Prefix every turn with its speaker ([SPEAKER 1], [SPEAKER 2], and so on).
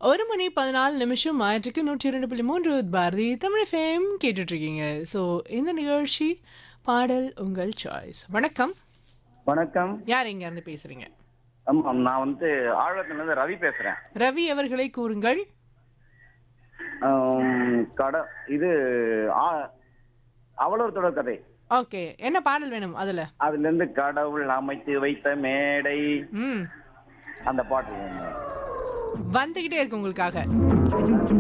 [SPEAKER 1] ஒரு மணி பதினாலு நிமிஷம் ஆயிற்றுக்கு நூற்றி இரண்டு புள்ளி மூன்று பாரதி தமிழ் ஃபேம் கேட்டுட்டு இருக்கீங்க ஸோ இந்த நிகழ்ச்சி பாடல் உங்கள் சாய்ஸ் வணக்கம்
[SPEAKER 2] வணக்கம்
[SPEAKER 1] யார் இங்க இருந்து பேசுறீங்க
[SPEAKER 2] ஆமா நான் வந்து ஆழத்துல இருந்து ரவி பேசுறேன்
[SPEAKER 1] ரவி அவர்களை கூறுங்கள்
[SPEAKER 2] ஆம், கட இது ஆ- அவலோர் தொடர் கதை
[SPEAKER 1] ஓகே என்ன பாடல் வேணும் அதுல
[SPEAKER 2] அதுல இருந்து கடவுள் அமைத்து வைத்த மேடை
[SPEAKER 1] ம்
[SPEAKER 2] அந்த பாட்டு வேணும்.
[SPEAKER 1] வந்துகிட்டே இருக்கு உங்களுக்காக